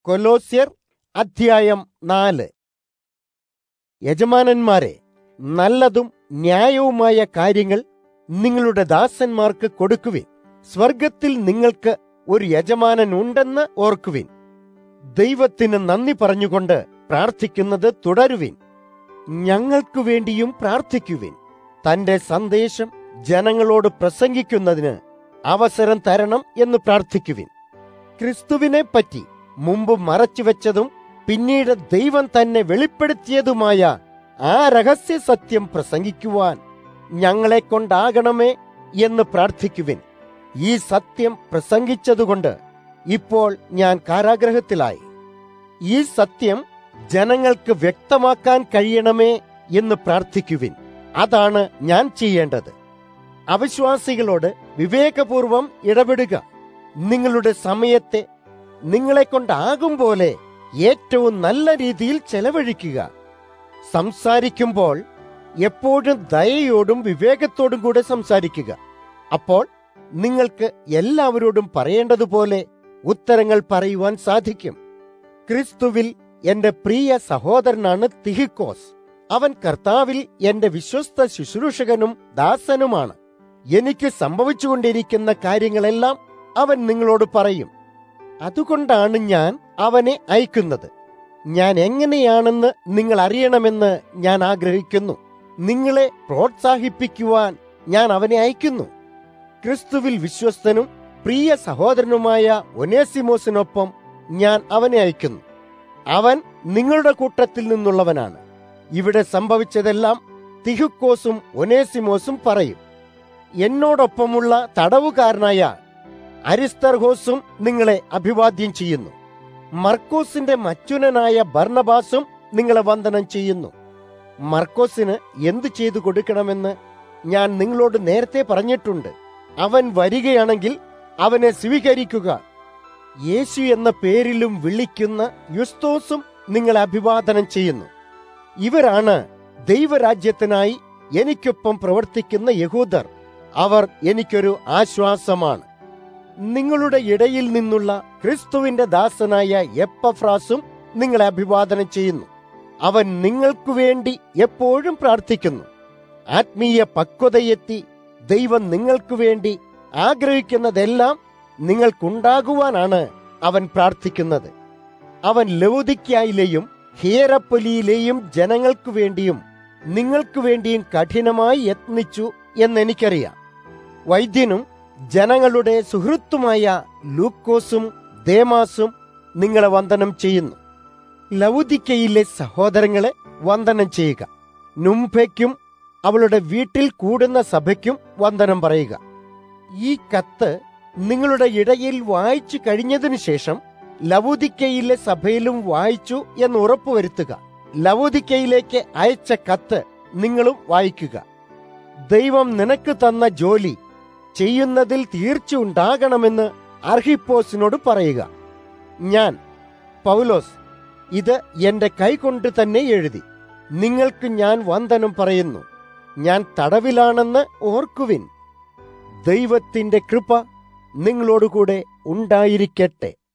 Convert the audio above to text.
കൊലോസ്യർ അധ്യായം നാല് യജമാനന്മാരെ നല്ലതും ന്യായവുമായ കാര്യങ്ങൾ നിങ്ങളുടെ ദാസന്മാർക്ക് കൊടുക്കുവിൻ സ്വർഗത്തിൽ നിങ്ങൾക്ക് ഒരു യജമാനൻ ഉണ്ടെന്ന് ഓർക്കുവിൻ ദൈവത്തിന് നന്ദി പറഞ്ഞുകൊണ്ട് പ്രാർത്ഥിക്കുന്നത് തുടരുവിൻ ഞങ്ങൾക്കു വേണ്ടിയും പ്രാർത്ഥിക്കുവിൻ തന്റെ സന്ദേശം ജനങ്ങളോട് പ്രസംഗിക്കുന്നതിന് അവസരം തരണം എന്ന് പ്രാർത്ഥിക്കുവിൻ ക്രിസ്തുവിനെ പറ്റി മുമ്പ് മറച്ചുവെച്ചതും പിന്നീട് ദൈവം തന്നെ വെളിപ്പെടുത്തിയതുമായ ആ രഹസ്യ സത്യം പ്രസംഗിക്കുവാൻ ഞങ്ങളെ കൊണ്ടാകണമേ എന്ന് പ്രാർത്ഥിക്കുവിൻ ഈ സത്യം പ്രസംഗിച്ചതുകൊണ്ട് ഇപ്പോൾ ഞാൻ കാരാഗ്രഹത്തിലായി ഈ സത്യം ജനങ്ങൾക്ക് വ്യക്തമാക്കാൻ കഴിയണമേ എന്ന് പ്രാർത്ഥിക്കുവിൻ അതാണ് ഞാൻ ചെയ്യേണ്ടത് അവിശ്വാസികളോട് വിവേകപൂർവം ഇടപെടുക നിങ്ങളുടെ സമയത്തെ നിങ്ങളെ കൊണ്ടാകും പോലെ ഏറ്റവും നല്ല രീതിയിൽ ചെലവഴിക്കുക സംസാരിക്കുമ്പോൾ എപ്പോഴും ദയയോടും വിവേകത്തോടും കൂടെ സംസാരിക്കുക അപ്പോൾ നിങ്ങൾക്ക് എല്ലാവരോടും പറയേണ്ടതുപോലെ ഉത്തരങ്ങൾ പറയുവാൻ സാധിക്കും ക്രിസ്തുവിൽ എന്റെ പ്രിയ സഹോദരനാണ് തിഹിക്കോസ് അവൻ കർത്താവിൽ എന്റെ വിശ്വസ്ത ശുശ്രൂഷകനും ദാസനുമാണ് എനിക്ക് സംഭവിച്ചുകൊണ്ടിരിക്കുന്ന കാര്യങ്ങളെല്ലാം അവൻ നിങ്ങളോട് പറയും അതുകൊണ്ടാണ് ഞാൻ അവനെ അയക്കുന്നത് ഞാൻ എങ്ങനെയാണെന്ന് നിങ്ങൾ അറിയണമെന്ന് ഞാൻ ആഗ്രഹിക്കുന്നു നിങ്ങളെ പ്രോത്സാഹിപ്പിക്കുവാൻ ഞാൻ അവനെ അയക്കുന്നു ക്രിസ്തുവിൽ വിശ്വസ്തനും പ്രിയ സഹോദരനുമായ ഒനേസിമോസിനൊപ്പം ഞാൻ അവനെ അയക്കുന്നു അവൻ നിങ്ങളുടെ കൂട്ടത്തിൽ നിന്നുള്ളവനാണ് ഇവിടെ സംഭവിച്ചതെല്ലാം തിഹുക്കോസും ഒനേസിമോസും പറയും എന്നോടൊപ്പമുള്ള തടവുകാരനായ അരിസ്തർഹോസും നിങ്ങളെ അഭിവാദ്യം ചെയ്യുന്നു മർക്കോസിന്റെ മച്ചുനനായ ബർണബാസും നിങ്ങളെ വന്ദനം ചെയ്യുന്നു മർക്കോസിന് എന്തു ചെയ്തു കൊടുക്കണമെന്ന് ഞാൻ നിങ്ങളോട് നേരത്തെ പറഞ്ഞിട്ടുണ്ട് അവൻ വരികയാണെങ്കിൽ അവനെ സ്വീകരിക്കുക യേശു എന്ന പേരിലും വിളിക്കുന്ന യുസ്തോസും നിങ്ങളെ അഭിവാദനം ചെയ്യുന്നു ഇവരാണ് ദൈവരാജ്യത്തിനായി എനിക്കൊപ്പം പ്രവർത്തിക്കുന്ന യഹൂദർ അവർ എനിക്കൊരു ആശ്വാസമാണ് നിങ്ങളുടെ ഇടയിൽ നിന്നുള്ള ക്രിസ്തുവിന്റെ ദാസനായ എപ്പഫ്രാസും നിങ്ങളെ അഭിവാദനം ചെയ്യുന്നു അവൻ നിങ്ങൾക്കു വേണ്ടി എപ്പോഴും പ്രാർത്ഥിക്കുന്നു ആത്മീയ പക്വതയെത്തി ദൈവം നിങ്ങൾക്കു വേണ്ടി ആഗ്രഹിക്കുന്നതെല്ലാം നിങ്ങൾക്കുണ്ടാകുവാനാണ് അവൻ പ്രാർത്ഥിക്കുന്നത് അവൻ ലൗദിക്കായിലെയും ഹിയറപ്പൊലിയിലെയും ജനങ്ങൾക്കു വേണ്ടിയും നിങ്ങൾക്കു വേണ്ടിയും കഠിനമായി യത്നിച്ചു എന്നെനിക്കറിയാം വൈദ്യനും ജനങ്ങളുടെ സുഹൃത്തുമായ ലൂക്കോസും ദേമാസും നിങ്ങളെ വന്ദനം ചെയ്യുന്നു ലൗദിക്കയിലെ സഹോദരങ്ങളെ വന്ദനം ചെയ്യുക നുംഭയ്ക്കും അവളുടെ വീട്ടിൽ കൂടുന്ന സഭയ്ക്കും വന്ദനം പറയുക ഈ കത്ത് നിങ്ങളുടെ ഇടയിൽ വായിച്ചു കഴിഞ്ഞതിനു ശേഷം ലവുദിക്കയിലെ സഭയിലും വായിച്ചു എന്ന് ഉറപ്പുവരുത്തുക ലവുദിക്കയിലേക്ക് അയച്ച കത്ത് നിങ്ങളും വായിക്കുക ദൈവം നിനക്ക് തന്ന ജോലി ചെയ്യുന്നതിൽ തീർച്ച ഉണ്ടാകണമെന്ന് അർഹിപ്പോസിനോട് പറയുക ഞാൻ പൗലോസ് ഇത് എന്റെ കൈകൊണ്ട് തന്നെ എഴുതി നിങ്ങൾക്ക് ഞാൻ വന്ദനം പറയുന്നു ഞാൻ തടവിലാണെന്ന് ഓർക്കുവിൻ ദൈവത്തിന്റെ കൃപ നിങ്ങളോടുകൂടെ ഉണ്ടായിരിക്കട്ടെ